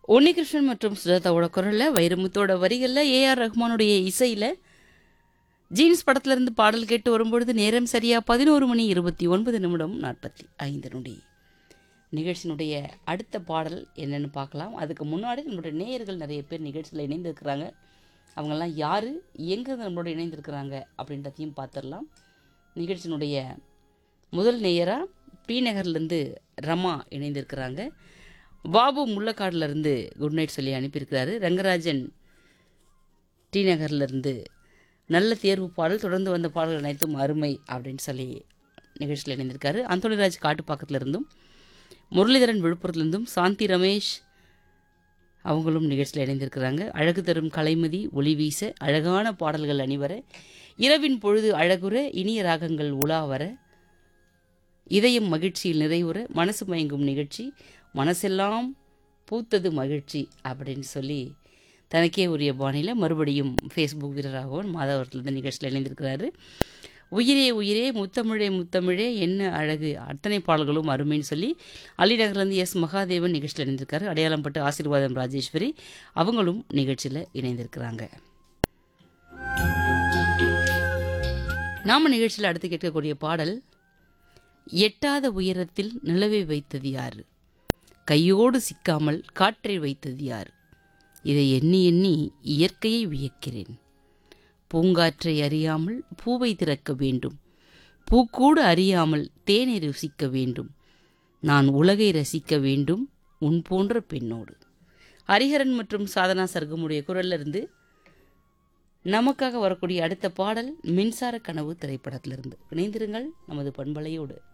உன்னிகிருஷ்ணன் மற்றும் சுஜாதாவோட குரலில் வைரமுத்தோட வரிகளில் ஏஆர் ரஹ்மானுடைய இசையில் ஜீன்ஸ் படத்துல இருந்து பாடல் கேட்டு வரும்பொழுது நேரம் சரியா பதினோரு மணி இருபத்தி ஒன்பது நிமிடம் நாற்பத்தி ஐந்து நொடி நிகழ்ச்சியினுடைய அடுத்த பாடல் என்னன்னு பார்க்கலாம் அதுக்கு முன்னாடி நம்மளுடைய நேயர்கள் நிறைய பேர் நிகழ்ச்சியில் இணைந்திருக்கிறாங்க அவங்கெல்லாம் யார் எங்கேருந்து நம்மளோட இணைந்திருக்கிறாங்க அப்படின்றதையும் பார்த்துடலாம் நிகழ்ச்சியினுடைய முதல் நேயராக பி நகர்லேருந்து ரமா இணைந்திருக்கிறாங்க பாபு முள்ளக்காடுலேருந்து குட் நைட் சொல்லி அனுப்பியிருக்கிறாரு ரங்கராஜன் டி நகர்லேருந்து நல்ல தேர்வு பாடல் தொடர்ந்து வந்த பாடல்கள் அனைத்தும் அருமை அப்படின்னு சொல்லி நிகழ்ச்சியில் இணைந்திருக்காரு அந்தோணிராஜ் காட்டுப்பாக்கத்துல இருந்தும் முரளிதரன் விழுப்புரத்துலேருந்தும் சாந்தி ரமேஷ் அவங்களும் நிகழ்ச்சியில் இணைந்திருக்கிறாங்க அழகு தரும் கலைமதி ஒளி வீச அழகான பாடல்கள் அணிவர இரவின் பொழுது அழகுற இனிய ராகங்கள் உலா வர இதயம் மகிழ்ச்சியில் நிறைவுற மனசு மயங்கும் நிகழ்ச்சி மனசெல்லாம் பூத்தது மகிழ்ச்சி அப்படின்னு சொல்லி தனக்கே உரிய பாணியில் மறுபடியும் ஃபேஸ்புக் வீரராகவும் மாதவரத்துலேருந்து நிகழ்ச்சியில் இணைந்திருக்கிறாரு உயிரே உயிரே முத்தமிழே முத்தமிழே என்ன அழகு அத்தனை பாடல்களும் அருமைன்னு சொல்லி அலிநகர்லேருந்து எஸ் மகாதேவன் நிகழ்ச்சியில் இணைந்திருக்காரு அடையாளம்பட்டு ஆசீர்வாதம் ராஜேஸ்வரி அவங்களும் நிகழ்ச்சியில் இணைந்திருக்கிறாங்க நாம நிகழ்ச்சியில் அடுத்து கேட்கக்கூடிய பாடல் எட்டாத உயரத்தில் நிலவை வைத்தது யாரு கையோடு சிக்காமல் காற்றை வைத்தது யார் இதை எண்ணி எண்ணி இயற்கையை வியக்கிறேன் பூங்காற்றை அறியாமல் பூவை திறக்க வேண்டும் பூக்கூடு அறியாமல் தேனை ருசிக்க வேண்டும் நான் உலகை ரசிக்க வேண்டும் உன் போன்ற பெண்ணோடு ஹரிஹரன் மற்றும் சாதனா சர்க்கமுடைய குரல்ல இருந்து நமக்காக வரக்கூடிய அடுத்த பாடல் மின்சார கனவு திரைப்படத்திலிருந்து இணைந்திருங்கள் நமது பண்பலையோடு